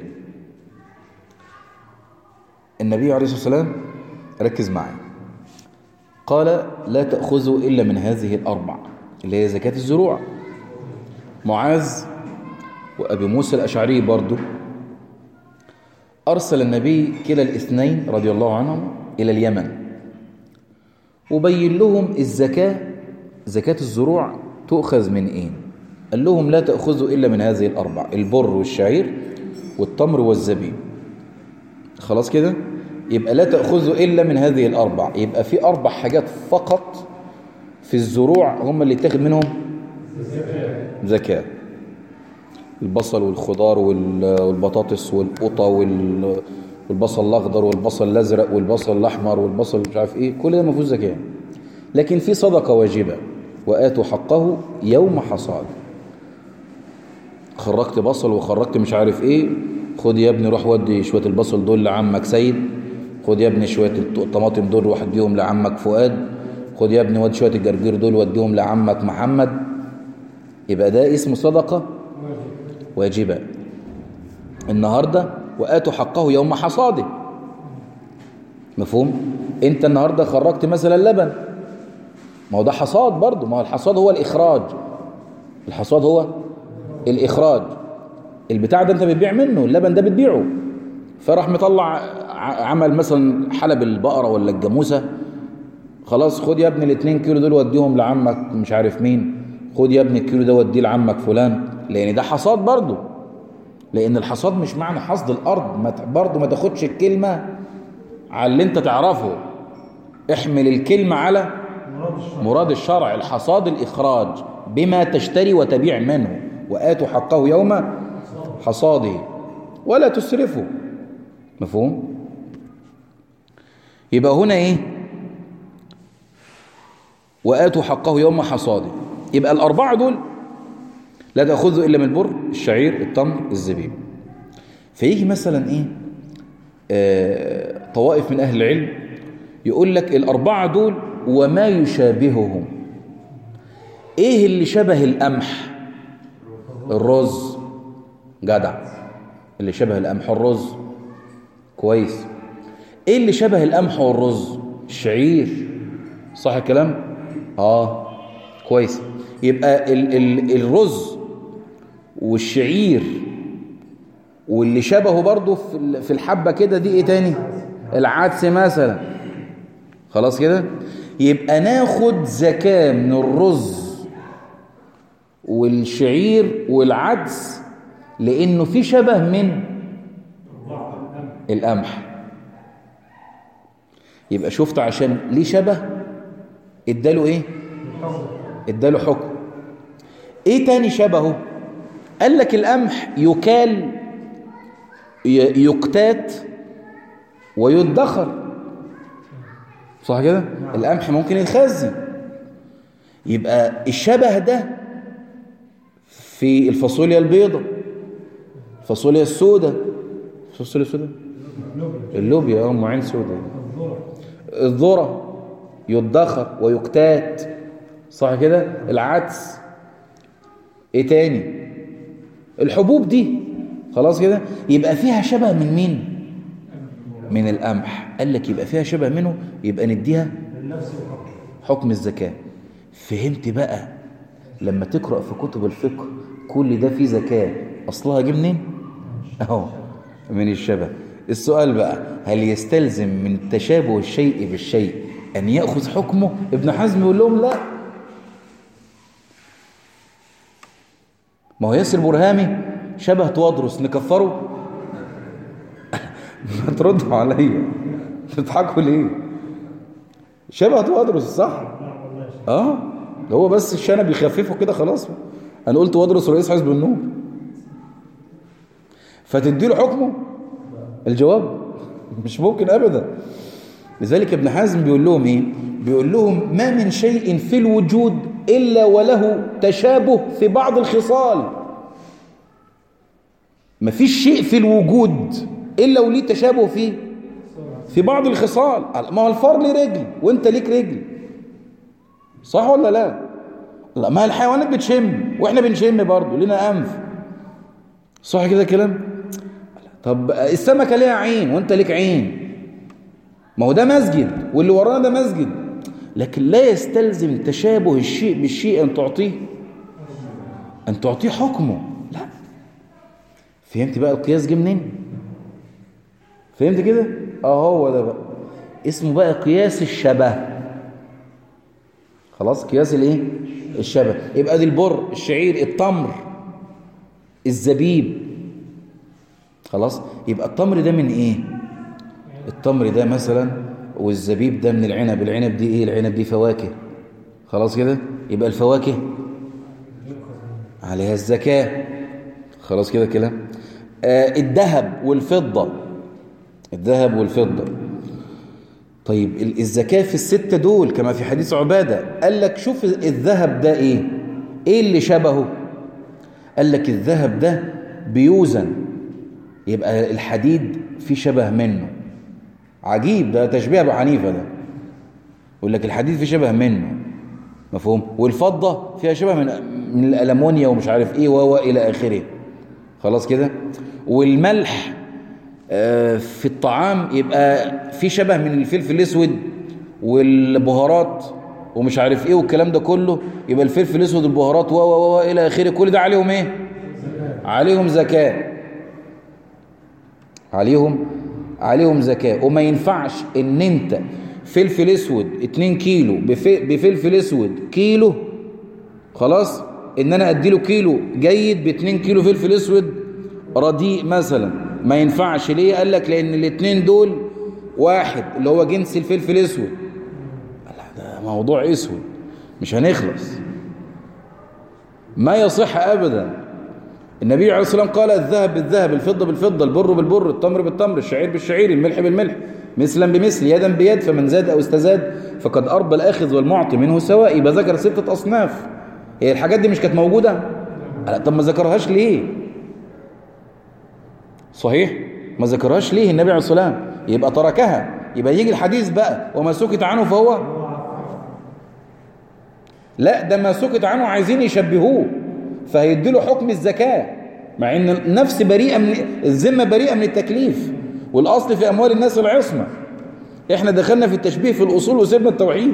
النبي عليه الصلاة والسلام ركز معي قال لا تأخذوا إلا من هذه الأربع اللي هي زكاة الزروع معاذ وأبي موسى الأشعري برضو أرسل النبي كلا الاثنين رضي الله عنهم إلى اليمن وبين لهم الزكاة زكاة الزروع تؤخذ من إيه قال لهم لا تأخذوا إلا من هذه الأربع البر والشعير والتمر والزبيب خلاص كده يبقى لا تأخذوا إلا من هذه الأربع يبقى في أربع حاجات فقط في الزروع هم اللي اتخذ منهم زكاة البصل والخضار وال- والبطاطس والقطة وال- والبصل الأخضر والبصل الأزرق والبصل الأحمر والبصل مش عارف إيه كل ده ما فيهوش زكاة لكن في صدقة واجبة وآتوا حقه يوم حصاد خرجت بصل وخرجت مش عارف إيه خد يا ابني روح ودي شوية البصل دول لعمك سيد خد يا ابني شوية الطماطم دول روح اديهم لعمك فؤاد خد يا ابني ودي شوية الجرجير دول وديهم لعمك محمد يبقى ده اسمه صدقة واجبة النهاردة وآتوا حقه يوم حصاده مفهوم انت النهاردة خرجت مثلا لبن ما هو ده حصاد برضه ما هو الحصاد هو الإخراج الحصاد هو الإخراج البتاع ده انت بتبيع منه اللبن ده بتبيعه فراح مطلع ع- عمل مثلا حلب البقرة ولا الجاموسة خلاص خد يا ابني الاتنين كيلو دول وديهم لعمك مش عارف مين خد يا ابني الكيلو ده وديه لعمك فلان لان ده حصاد برضه لان الحصاد مش معنى حصد الارض ما ت- برضه ما تاخدش الكلمه على اللي انت تعرفه احمل الكلمه على مراد الشرع الحصاد الاخراج بما تشتري وتبيع منه واتوا حقه يوم حصاده ولا تسرفوا مفهوم يبقى هنا ايه وآتوا حقه يوم حصاده يبقى الأربعة دول لا تأخذوا إلا من البر الشعير التمر الزبيب فيجي مثلا إيه آه طوائف من أهل العلم يقول لك الأربعة دول وما يشابههم إيه اللي شبه القمح الرز جدع اللي شبه القمح الرز كويس إيه اللي شبه القمح والرز الشعير صح الكلام اه كويس يبقى ال ال الرز والشعير واللي شبهه برضه في ال- في الحبة كده دي ايه تاني العدس مثلا خلاص كده يبقى ناخد زكاة من الرز والشعير والعدس لانه في شبه من القمح يبقى شفت عشان ليه شبه اداله ايه اداله حكم ايه تاني شبهه قال لك القمح يكال ي- يقتات ويدخر صح كده القمح ممكن يتخزن يبقى الشبه ده في الفاصوليا البيضاء الفاصوليا السوداء الفاصوليا السوداء اللوبيا اه ام عين سوداء الذره يدخر ويقتات صح كده العدس ايه تاني الحبوب دي خلاص كده يبقى فيها شبه من مين من القمح قال لك يبقى فيها شبه منه يبقى نديها حكم الزكاة فهمت بقى لما تقرأ في كتب الفقه كل ده فيه زكاة أصلها جه منين اهو من الشبه السؤال بقى هل يستلزم من تشابه الشيء بالشيء أن يأخذ حكمه ابن حزم يقول لهم لا ما هو ياسر برهامي شبه توادرس نكفره ما تردوا عليا تضحكوا ليه شبه توادرس صح اه هو بس الشنب بيخففه كده خلاص انا قلت وادرس رئيس حزب النور فتدي له حكمه الجواب مش ممكن ابدا لذلك ابن حزم بيقول لهم ايه بيقول لهم ما من شيء في الوجود الا وله تشابه في بعض الخصال ما فيش شيء في الوجود الا وليه تشابه فيه في بعض الخصال ما هو الفار ليه رجل وانت ليك رجل صح ولا لا لا ما الحيوانات بتشم واحنا بنشم برضه لنا انف صح كده كلام طب السمكه ليها عين وانت ليك عين ما هو ده مسجد واللي ورانا ده مسجد لكن لا يستلزم تشابه الشيء بالشيء ان تعطيه ان تعطيه حكمه لا فهمت بقى القياس جه منين فهمت كده اه هو ده بقى اسمه بقى قياس الشبه خلاص قياس الايه الشبه يبقى دي البر الشعير التمر الزبيب خلاص يبقى التمر ده من ايه التمر ده مثلا والزبيب ده من العنب العنب دي ايه العنب دي فواكه خلاص كده يبقى الفواكه عليها الزكاة خلاص كده كلام آه الذهب والفضة الذهب والفضة طيب الزكاة في الستة دول كما في حديث عبادة قال لك شوف الذهب ده ايه ايه اللي شبهه قال لك الذهب ده بيوزن يبقى الحديد في شبه منه عجيب ده تشبيه ابو حنيفه ده يقول لك الحديد في شبه منه مفهوم والفضه فيها شبه من من الالمونيا ومش عارف ايه و الى اخره خلاص كده والملح آه في الطعام يبقى في شبه من الفلفل الاسود والبهارات ومش عارف ايه والكلام ده كله يبقى الفلفل الاسود والبهارات و و الى اخره كل ده عليهم ايه عليهم زكاه عليهم عليهم زكاة وما ينفعش ان انت فلفل اسود 2 كيلو بفلفل اسود كيلو خلاص ان انا ادي له كيلو جيد ب 2 كيلو فلفل اسود رديء مثلا ما ينفعش ليه قال لك لان الاثنين دول واحد اللي هو جنس الفلفل الاسود ده موضوع اسود مش هنخلص ما يصح ابدا النبي عليه الصلاة والسلام قال الذهب بالذهب الفضة بالفضة البر بالبر التمر بالتمر الشعير بالشعير الملح بالملح مثلا بمثل يدا بيد فمن زاد أو استزاد فقد أربى الآخذ والمعطي منه سواء يبقى ذكر ستة أصناف هي الحاجات دي مش كانت موجودة طب ما ذكرهاش ليه صحيح ما ذكرهاش ليه النبي عليه الصلاة والسلام يبقى تركها يبقى يجي الحديث بقى وما سكت عنه فهو لا ده ما سكت عنه عايزين يشبهوه فهيديله حكم الزكاة مع ان النفس بريئة من الذمة بريئة من التكليف والاصل في اموال الناس العصمة احنا دخلنا في التشبيه في الاصول وسيبنا التوحيد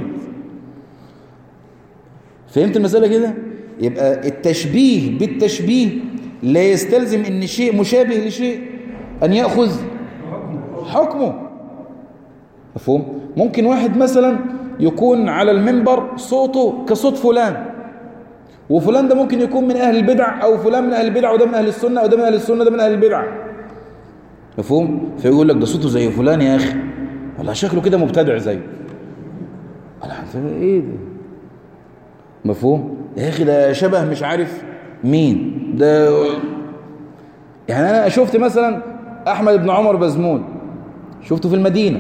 فهمت المسألة كده يبقى التشبيه بالتشبيه لا يستلزم ان شيء مشابه لشيء ان يأخذ حكمه مفهوم ممكن واحد مثلا يكون على المنبر صوته كصوت فلان وفلان ده ممكن يكون من أهل البدع أو فلان من أهل البدع وده من أهل السنة أو ده من أهل السنة ده من أهل البدع مفهوم فيقول لك ده صوته زي فلان يا أخي والله شكله كده مبتدع زيه الله ايه ده مفهوم يا أخي ده شبه مش عارف مين ده يعني أنا شفت مثلا أحمد بن عمر بزمون شفته في المدينة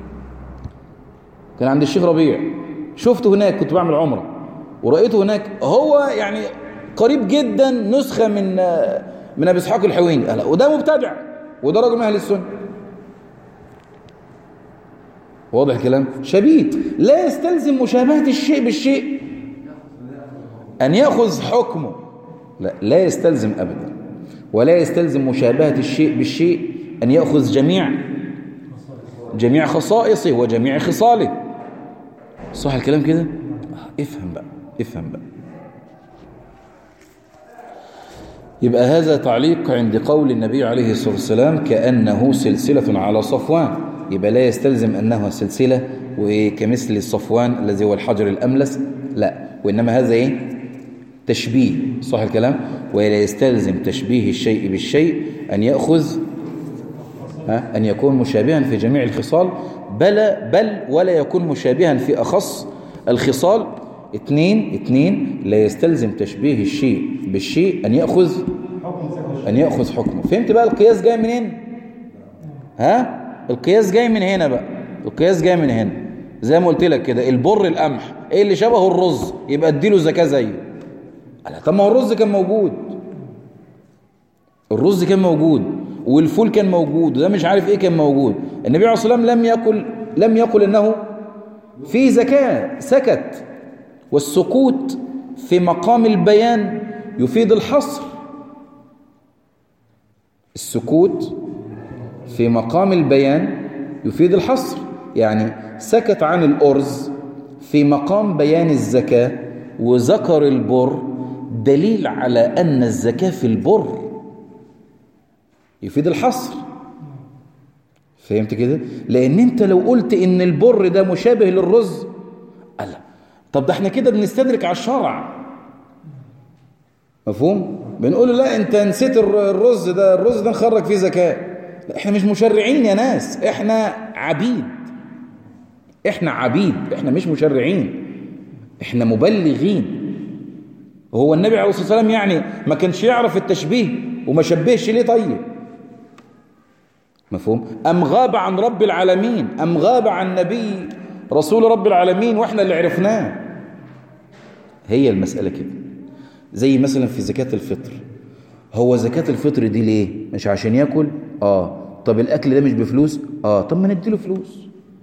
كان عند الشيخ ربيع شفته هناك كنت بعمل عمره ورأيته هناك هو يعني قريب جدا نسخة من من أبي إسحاق الحويني وده مبتدع وده راجل من أهل السنة واضح الكلام شبيه لا يستلزم مشابهة الشيء بالشيء أن يأخذ حكمه لا لا يستلزم أبدا ولا يستلزم مشابهة الشيء بالشيء أن يأخذ جميع جميع خصائصه وجميع خصاله صح الكلام كده افهم بقى افهم بقى يبقى هذا تعليق عند قول النبي عليه الصلاة والسلام كأنه سلسلة على صفوان يبقى لا يستلزم أنها سلسلة وكمثل الصفوان الذي هو الحجر الأملس لا وإنما هذا إيه تشبيه صح الكلام ولا يستلزم تشبيه الشيء بالشيء أن يأخذ ها أن يكون مشابها في جميع الخصال بل, بل ولا يكون مشابها في أخص الخصال اثنين اثنين لا يستلزم تشبيه الشيء بالشيء أن يأخذ أن يأخذ حكمه فهمت بقى القياس جاي منين ها القياس جاي من هنا بقى القياس جاي من هنا زي ما قلت لك كده البر القمح ايه اللي شبهه الرز يبقى اديله زكاه زيه طب ما هو الرز كان موجود الرز كان موجود والفول كان موجود وده مش عارف ايه كان موجود النبي عليه الصلاه والسلام لم يقل لم يقل انه في زكاه سكت والسكوت في مقام البيان يفيد الحصر السكوت في مقام البيان يفيد الحصر يعني سكت عن الأرز في مقام بيان الزكاة وذكر البر دليل على أن الزكاة في البر يفيد الحصر فهمت كده؟ لأن أنت لو قلت إن البر ده مشابه للرز ألا طب ده احنا كده بنستدرك على الشرع مفهوم؟ بنقول له لا أنت نسيت الرز ده الرز ده نخرج فيه زكاة لا احنا مش مشرعين يا ناس احنا عبيد احنا عبيد احنا مش مشرعين احنا مبلغين هو النبي عليه الصلاة والسلام يعني ما كانش يعرف التشبيه وما شبهش ليه طيب مفهوم أم غاب عن رب العالمين أم غاب عن نبي رسول رب العالمين وإحنا اللي عرفناه هي المسألة كده زي مثلا في زكاة الفطر هو زكاة الفطر دي ليه مش عشان ياكل اه طب الأكل ده مش بفلوس اه طب ما نديله فلوس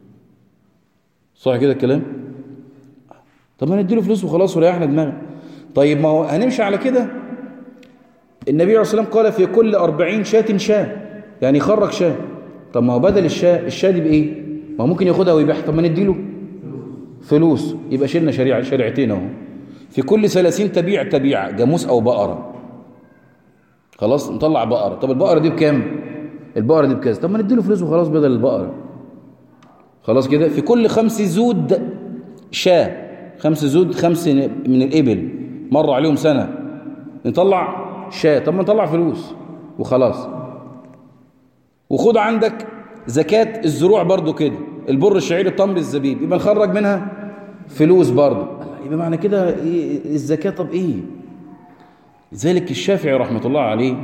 صح كده الكلام طب ما نديله فلوس وخلاص وريحنا دماغنا طيب ما هو هنمشي على كده النبي عليه الصلاة والسلام قال في كل أربعين شاة شاة يعني يخرج شاة طب ما هو بدل الشاة الشاة دي بإيه ما هو ممكن ياخدها ويبيعها طب ما نديله فلوس يبقى شلنا شريعة شريعتين اهو في كل ثلاثين تبيع تبيع جاموس أو بقرة خلاص نطلع بقرة طب البقرة دي بكام البقرة دي بكذا طب ما نديله فلوس وخلاص بدل البقرة خلاص كده في كل خمس زود شاة خمس زود خمس من الإبل مر عليهم سنة نطلع شاة طب ما نطلع فلوس وخلاص وخد عندك زكاة الزروع برضو كده البر الشعير التمر الزبيب يبقى نخرج منها فلوس برضو يبقى معنى كده إيه الزكاة طب ايه لذلك الشافعي رحمة الله عليه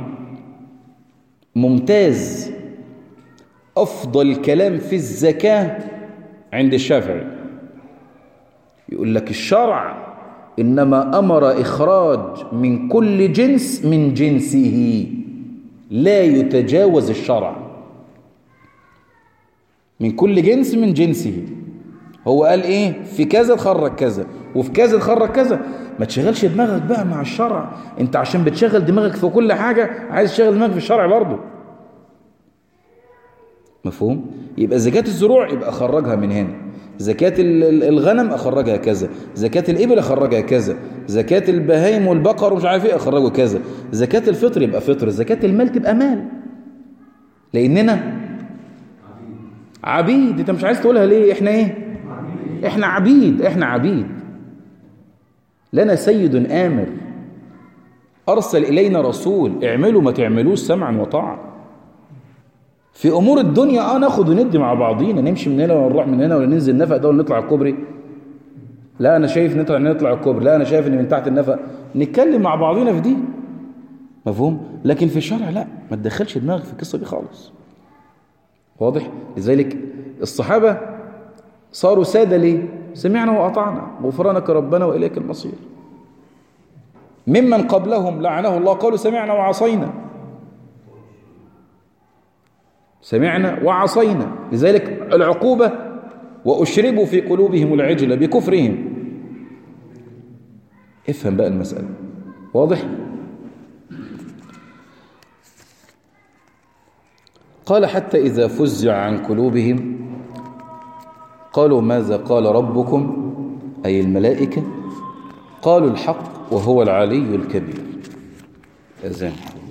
ممتاز أفضل كلام في الزكاة عند الشافعي يقول لك الشرع إنما أمر إخراج من كل جنس من جنسه لا يتجاوز الشرع من كل جنس من جنسه هو قال ايه في كذا تخرج كذا وفي كذا تخرج كذا ما تشغلش دماغك بقى مع الشرع انت عشان بتشغل دماغك في كل حاجة عايز تشغل دماغك في الشرع برضه مفهوم يبقى زكاة الزروع يبقى اخرجها من هنا زكاة الغنم اخرجها كذا زكاة الابل اخرجها كذا زكاة البهايم والبقر ومش عارف ايه اخرجه كذا زكاة الفطر يبقى فطر زكاة المال تبقى مال لاننا عبيد انت مش عايز تقولها ليه احنا ايه احنا عبيد احنا عبيد لنا سيد آمر أرسل إلينا رسول اعملوا ما تعملوش سمعا وطاعة في أمور الدنيا آه ناخد وندي مع بعضينا نمشي من هنا ونروح من هنا ولا ننزل نفق ده ونطلع الكوبري لا أنا شايف نطلع نطلع الكوبري لا أنا شايف إن من تحت النفق نتكلم مع بعضينا في دي مفهوم لكن في الشرع لا ما تدخلش دماغك في القصة دي خالص واضح لذلك الصحابة صاروا سادة ليه سمعنا وأطعنا غفرانك ربنا وإليك المصير ممن قبلهم لعنه الله قالوا سمعنا وعصينا سمعنا وعصينا لذلك العقوبة وأشربوا في قلوبهم العجل بكفرهم افهم بقى المسألة واضح قال حتى إذا فزع عن قلوبهم قالوا ماذا قال ربكم أي الملائكة قالوا الحق وهو العلي الكبير أذان